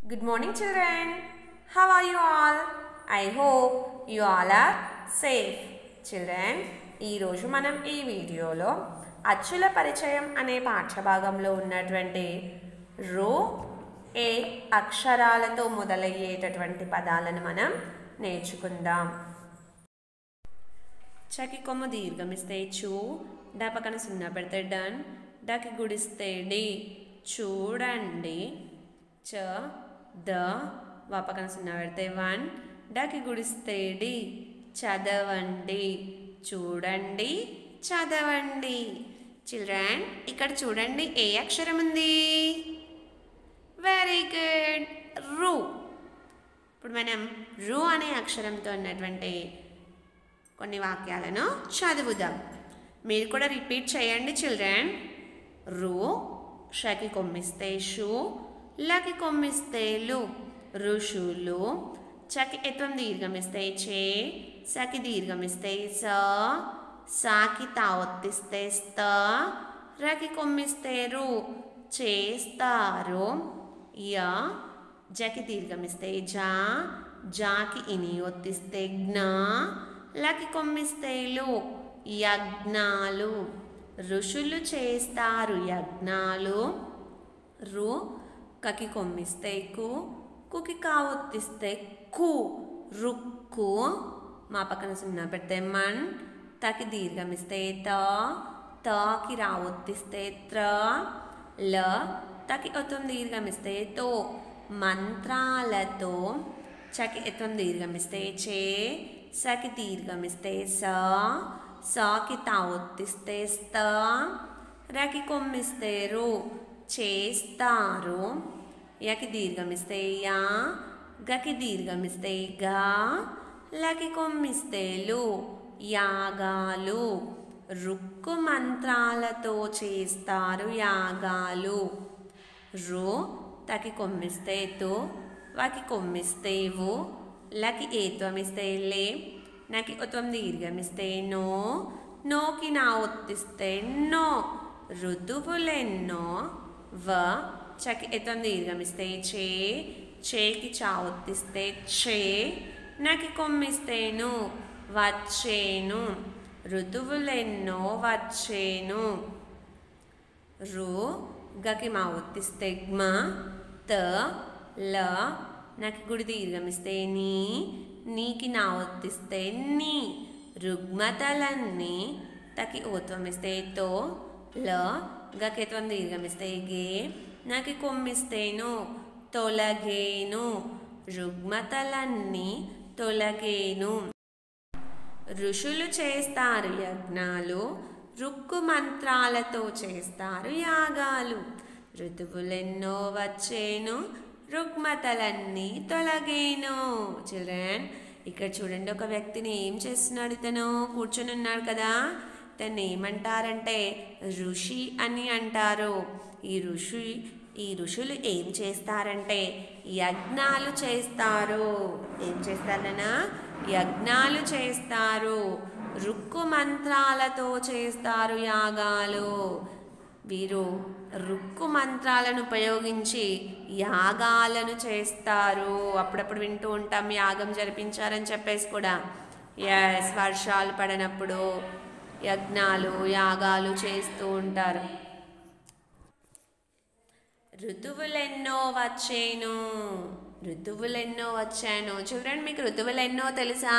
Good morning, children. How are you all? I hope you all are safe. Children, ఈరోజు మనం ఈ వీడియోలో అచ్చుల పరిచయం అనే పాఠ్యభాగంలో ఉన్నటువంటి రో ఏ అక్షరాలతో మొదలయ్యేటటువంటి పదాలను మనం నేర్చుకుందాం చకి కొమ్మ దీర్ఘమిస్తే చూ డా పక్కన సున్నా పెడితే డన్ డకి గుడిస్తే డి చూడండి చ ద వా పక్కన సున్నా పెడితే వన్ డకి గుడిస్తే డి చదవండి చూడండి చదవండి చిల్డ్రన్ ఇక్కడ చూడండి ఏ అక్షరం ఉంది వెరీ గుడ్ రు ఇప్పుడు మనం రు అనే అక్షరంతో ఉన్నటువంటి కొన్ని వాక్యాలను చదువుదాం మీరు కూడా రిపీట్ చేయండి చిల్డ్రన్ రు షకి కొమ్మిస్తే షు లకి కొమ్మిస్తే లు ఋషులు చకి ఎత్వం దీర్ఘమిస్తే చే సకి దీర్ఘమిస్తే స సాకి తా ఒత్తిస్తే స్త రకి కొమ్మిస్తే రు చేస్తారు య జకి దీర్ఘమిస్తే జా జాకి ఇని ఒత్తిస్తే జ్ఞ లకి కొమ్మిస్తే లు యజ్ఞాలు ఋషులు చేస్తారు యజ్ఞాలు రు కకి కొమ్మిస్తే కు కుకి కావొత్తిస్తే కు రుక్కు మా పక్కన సున్నా పెడితే మన్ తకి దీర్ఘమిస్తే త తకి రావొత్తిస్తే త్ర ల తకి ఒత్తం దీర్ఘమిస్తే తో మంత్రాలతో చకి ఎత్వం దీర్ఘమిస్తే చే సకి దీర్ఘమిస్తే స సాకి తా ఒత్తిస్తే స్త రకి కొమ్మిస్తే రు చేస్తారు యకి దీర్ఘమిస్తే యా గకి దీర్ఘమిస్తే గా లకి కొమ్మిస్తే లు యాగాలు రుక్కు మంత్రాలతో చేస్తారు యాగాలు రు తకి కొమ్మిస్తే తు వాకి కొమ్మిస్తే వు లకి ఏత్వమిస్తే లే నాకి ఉత్వం దీర్ఘమిస్తే నో నోకి నా ఒత్తిస్తే నో ఋతువులెన్నో వ చకి ఎత్వం దీర్ఘమిస్తే చే చేకి చా ఒత్తిస్తే చే నాకి కొమ్మిస్తేను వచ్చేను ఋతువులెన్నో వచ్చేను రు గకి మా ఒత్తిస్తే గ్మ త ల నాకు గుడి దీర్ఘమిస్తే నీ నీకి నా ఒత్తిస్తే నీ రుగ్మతలన్నీ తకి ఓత్వమిస్తే తో ల గకెత్వం దీర్ఘమిస్తే గే నాకు కొమ్మిస్తేను తొలగేను రుగ్మతలన్నీ తొలగేను ఋషులు చేస్తారు యజ్ఞాలు రుక్కు మంత్రాలతో చేస్తారు యాగాలు ఋతువులెన్నో వచ్చేను రుగ్మతలన్నీ తొలగేను చిల్డ్రన్ ఇక్కడ చూడండి ఒక వ్యక్తిని ఏం చేస్తున్నాడు ఇతను కూర్చొని ఉన్నాడు కదా ఇతన్ని ఏమంటారంటే ఋషి అని అంటారు ఈ ఋషి ఈ ఋషులు ఏం చేస్తారంటే యజ్ఞాలు చేస్తారు ఏం చేస్తారనా యజ్ఞాలు చేస్తారు రుక్కు మంత్రాలతో చేస్తారు యాగాలు వీరు రుక్కు మంత్రాలను ఉపయోగించి యాగాలను చేస్తారు అప్పుడప్పుడు వింటూ ఉంటాం యాగం జరిపించారని చెప్పేసి కూడా ఎస్ వర్షాలు పడినప్పుడు యజ్ఞాలు యాగాలు చేస్తూ ఉంటారు ఋతువులెన్నో వచ్చేను ఋతువులెన్నో వచ్చాను చూడండి మీకు ఋతువులు ఎన్నో తెలుసా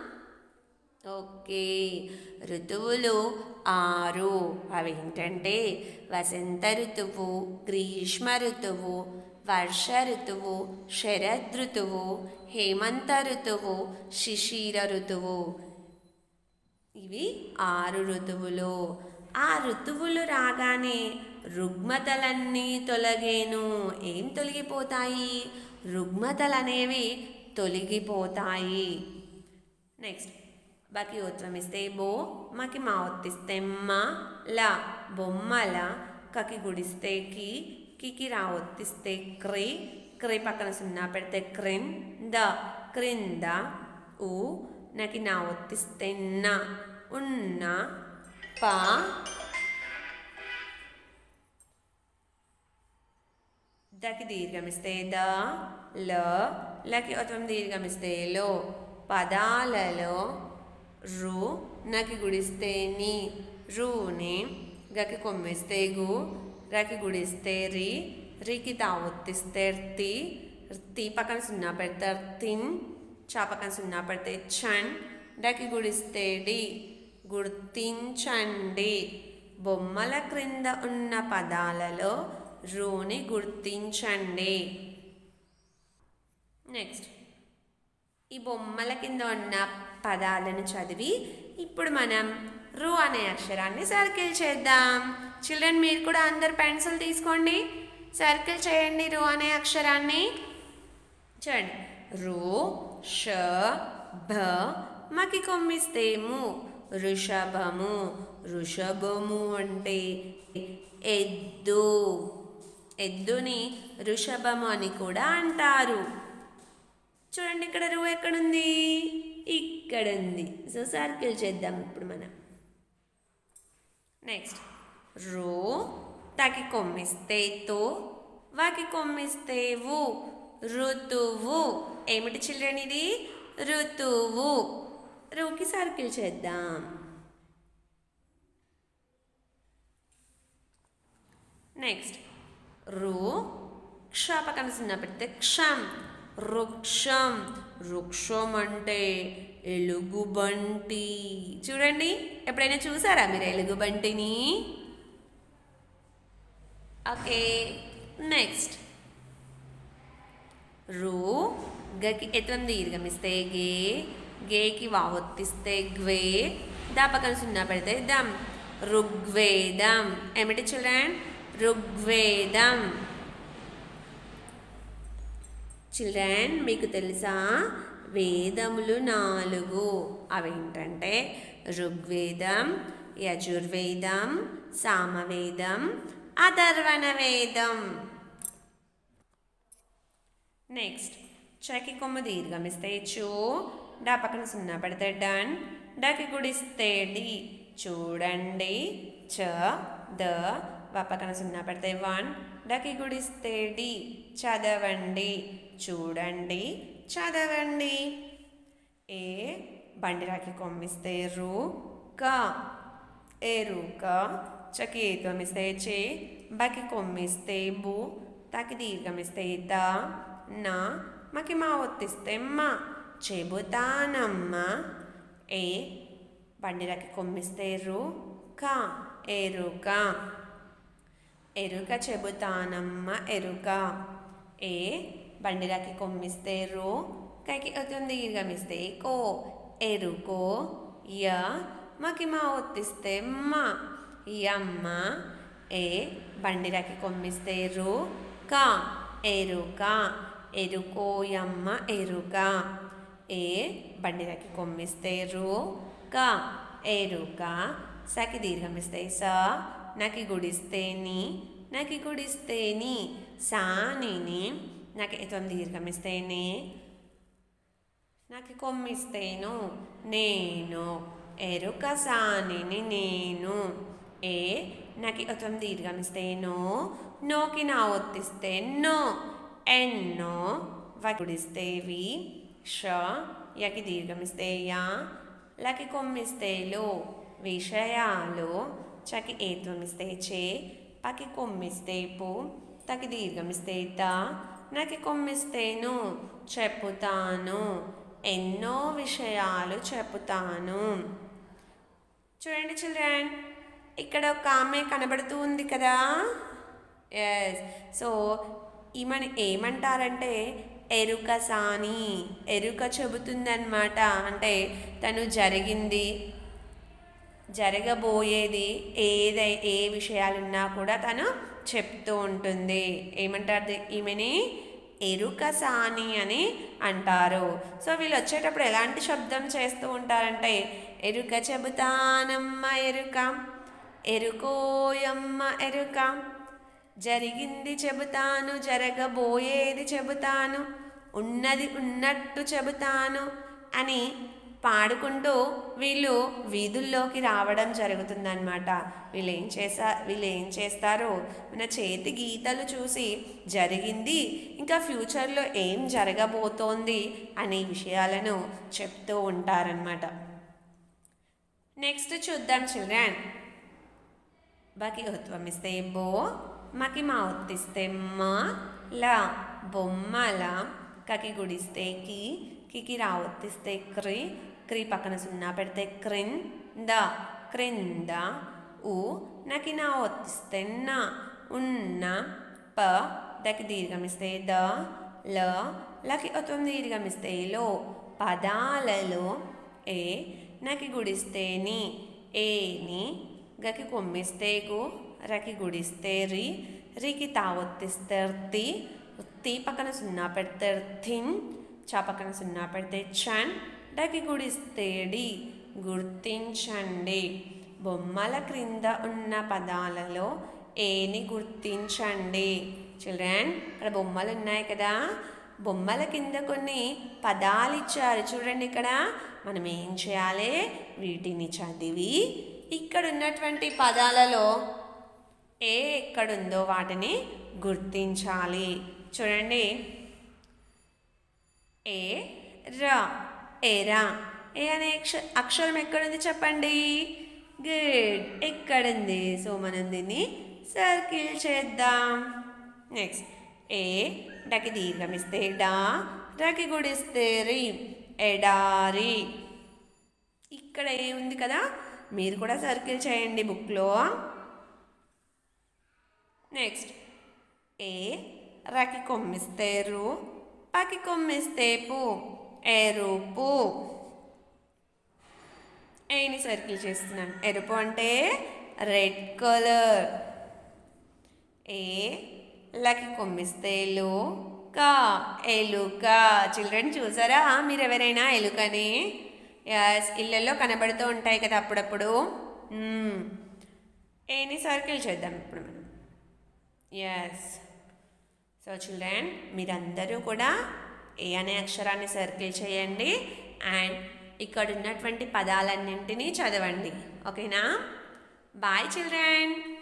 ఓకే ఋతువులు ఆరు అవి ఏంటంటే వసంత ఋతువు గ్రీష్మ ఋతువు వర్ష ఋతువు శరద్ ఋతువు హేమంత ఋతువు శిశిర ఋతువు ఇవి ఆరు ఋతువులు ఆ ఋతువులు రాగానే రుగ్మతలన్నీ తొలగేను ఏం తొలగిపోతాయి రుగ్మతలు అనేవి తొలగిపోతాయి నెక్స్ట్ బాకి ఉత్వం ఇస్తే బో మాకి మా ఒత్తిస్తే మ ల బొమ్మల కకి గుడిస్తే కి కికి రా ఒత్తిస్తే క్రి క్రి పక్కన సున్నా పెడితే క్రిన్ ద క్రింద ఉ నకి నా ఒత్తిస్తే న ఉన్న ప దకి దీర్ఘమిస్తే ద ల లకి ఒత్వం దీర్ఘమిస్తే లో పదాలలో రు నకి గుడిస్తే ని రూని గకి కొమ్మిస్తే గు రకి గుడిస్తే రి రికి తావొత్తిస్తే తి తి పక్కన సున్నా పెడితే తిన్ చా పక్కన సున్నా పెడితే చన్ డకి గుడిస్తే డి గుర్తించండి బొమ్మల క్రింద ఉన్న పదాలలో రూని గుర్తించండి నెక్స్ట్ ఈ బొమ్మల కింద ఉన్న పదాలను చదివి ఇప్పుడు మనం రు అనే అక్షరాన్ని సర్కిల్ చేద్దాం చిల్డ్రన్ మీరు కూడా అందరు పెన్సిల్ తీసుకోండి సర్కిల్ చేయండి రు అనే అక్షరాన్ని చూడండి రు ష భ మకి కొమ్మిస్తేము ఋషభము ఋషభము అంటే ఎద్దు ఎద్దుని ఋషభము అని కూడా అంటారు చూడండి ఇక్కడ రూ ఎక్కడుంది ఇక్కడ ఉంది సో సర్కిల్ చేద్దాం ఇప్పుడు మనం నెక్స్ట్ రో తకి కొమ్మిస్తే తో వాకి కొమ్మిస్తే వు ఋతువు ఏమిటి చిల్డ్రన్ ఇది ఋతువు రూకి సర్కిల్ చేద్దాం నెక్స్ట్ రు క్ష పక్కన చిన్న పెడితే క్షం వృక్షం వృక్షం అంటే ఎలుగుబంటి చూడండి ఎప్పుడైనా చూసారా మీరు ఎలుగుబంటిని ఓకే నెక్స్ట్ రు గకి ఎత్వం దీర్ఘమిస్తే గే గేకి వావొత్తిస్తే గ్వే దా పక్కన సున్నా పెడితే దమ్ ఋగ్వేదం ఏమిటి చిల్డ్రన్ ఋగ్వేదం చిల్డ్రన్ మీకు తెలుసా వేదములు నాలుగు అవేంటంటే ఋగ్వేదం యజుర్వేదం సామవేదం అథర్వణ వేదం నెక్స్ట్ చకి కొమ్మ దీర్ఘమిస్తే చూ డా పక్కన సున్నా పెడితే డన్ డకి గుడిస్తే డి చూడండి చ ద వ పక్కన సున్నా పెడితే వన్ డకి గుడిస్తే డి చదవండి చూడండి చదవండి ఏ బండిరాకి కొమ్మిస్తే రు క ఎరుక చకి ఏత్వమిస్తే చే బకి కొమ్మిస్తే బు తకి దీర్ఘమిస్తే త నా మకి మా ఒత్తిస్తే మా చెబుతానమ్మా ఏ బండిరాకి కొమ్మిస్తే రు క ఎరుక ఎరుక చెబుతానమ్మ ఎరుక ఏ బండిరాకి కొమ్మిస్తే రో కైకి అవుతుంది దీర్ఘమిస్తే కో ఎరుకో య మకి మా ఒత్తిస్తే మా యమ్మ ఏ బండిరాకి కొమ్మిస్తే రో క ఎరుక ఎరుకోయమ్మ ఎరుక ఏ బండిరాకి కొమ్మిస్తే రో క ఎరుక సకి దీర్ఘమిస్తే స నకి గుడిస్తే ని నకి గుడిస్తే ని సానిని నాకు ఎత్వం దీర్ఘమిస్తే నే నాకు కొమ్మిస్తేను నేను ఎరుక సానిని నేను ఏ నాకు ఎత్వం దీర్ఘమిస్తేనో నోకి నా ఒత్తిస్తే నో ఎన్నో వకుడిస్తే వి ష యకి దీర్ఘమిస్తే యా లకి కొమ్మిస్తే లో విషయాలు చకి ఏత్వమిస్తే చే పకి కొమ్మిస్తే పు తకి దీర్ఘమిస్తే త నకి కొమ్మిస్తేను చెప్పుతాను ఎన్నో విషయాలు చెప్పుతాను చూడండి చిల్డ్రన్ ఇక్కడ ఒక ఆమె కనబడుతూ ఉంది కదా ఎస్ సో ఈమెను ఏమంటారంటే ఎరుక సాని ఎరుక చెబుతుందన్నమాట అంటే తను జరిగింది జరగబోయేది ఏదై ఏ విషయాలున్నా కూడా తను చెప్తూ ఉంటుంది ఏమంటారు ఈమెని ఎరుక సాని అని అంటారు సో వీళ్ళు వచ్చేటప్పుడు ఎలాంటి శబ్దం చేస్తూ ఉంటారంటే ఎరుక చెబుతానమ్మ ఎరుక ఎరుకోయమ్మ ఎరుక జరిగింది చెబుతాను జరగబోయేది చెబుతాను ఉన్నది ఉన్నట్టు చెబుతాను అని పాడుకుంటూ వీళ్ళు వీధుల్లోకి రావడం జరుగుతుందన్నమాట వీళ్ళు ఏం చేసా వీళ్ళు ఏం చేస్తారు మన చేతి గీతలు చూసి జరిగింది ఇంకా ఫ్యూచర్లో ఏం జరగబోతోంది అనే విషయాలను చెప్తూ ఉంటారనమాట నెక్స్ట్ చూద్దాం చిల్డ్రన్ బాకి ఒత్వం ఇస్తే బో మకి మా ఒత్తిస్తే మా లా బొమ్మల కకి గుడిస్తే కి కికి రా ఒత్తిస్తే క్రి క్రి పక్కన సున్నా పెడితే క్రిన్ ద క్రింద ఉ నకి నా ఒత్తిస్తే నా ఉన్న ప దకి దీర్ఘమిస్తే ద ల లకి ఒత్వం దీర్ఘమిస్తే లో పదాలలో ఏ నకి గుడిస్తే ని ఏని గకి కొమ్మిస్తే గు రకి గుడిస్తే రి రికి తావొత్తిస్తే తి తి పక్కన సున్నా పెడితే థిన్ చా పక్కన సున్నా పెడితే చన్ డకి గుడిస్తే డి గుర్తించండి బొమ్మల క్రింద ఉన్న పదాలలో ఏని గుర్తించండి చిల్డ్రన్ ఇక్కడ బొమ్మలు ఉన్నాయి కదా బొమ్మల కింద కొన్ని పదాలు ఇచ్చారు చూడండి ఇక్కడ మనం ఏం చేయాలి వీటిని చదివి ఇక్కడ ఉన్నటువంటి పదాలలో ఏ ఎక్కడుందో వాటిని గుర్తించాలి చూడండి ఏ రా ఏరా ఏ అనే అక్ష అక్షరం ఎక్కడుంది చెప్పండి గుడ్ ఎక్కడుంది సో మనం దీన్ని సర్కిల్ చేద్దాం నెక్స్ట్ ఏ డకి దీర్ఘమిస్తే డా రకి గుడిస్తే రి ఎడారి ఇక్కడ ఏ ఉంది కదా మీరు కూడా సర్కిల్ చేయండి బుక్లో నెక్స్ట్ ఏ రకి కొమ్మిస్తే రు పకి కొమ్మిస్తే పు ఎరుపు ఏని సర్కిల్ చేస్తున్నాను ఎరుపు అంటే రెడ్ కలర్ ఏ లకి కొమ్మిస్తే లు కా ఎలుక చిల్డ్రన్ చూసారా మీరు ఎవరైనా ఎలుకని ఎస్ ఇళ్ళల్లో కనబడుతూ ఉంటాయి కదా అప్పుడప్పుడు మ్మ్. ఏని సర్కిల్ చేద్దాం ఇప్పుడు మనం ఎస్ సో చిల్డ్రన్ మీరందరూ కూడా ఏ అనే అక్షరాన్ని సర్కిల్ చేయండి అండ్ ఇక్కడ ఉన్నటువంటి పదాలన్నింటినీ చదవండి ఓకేనా బాయ్ చిల్డ్రన్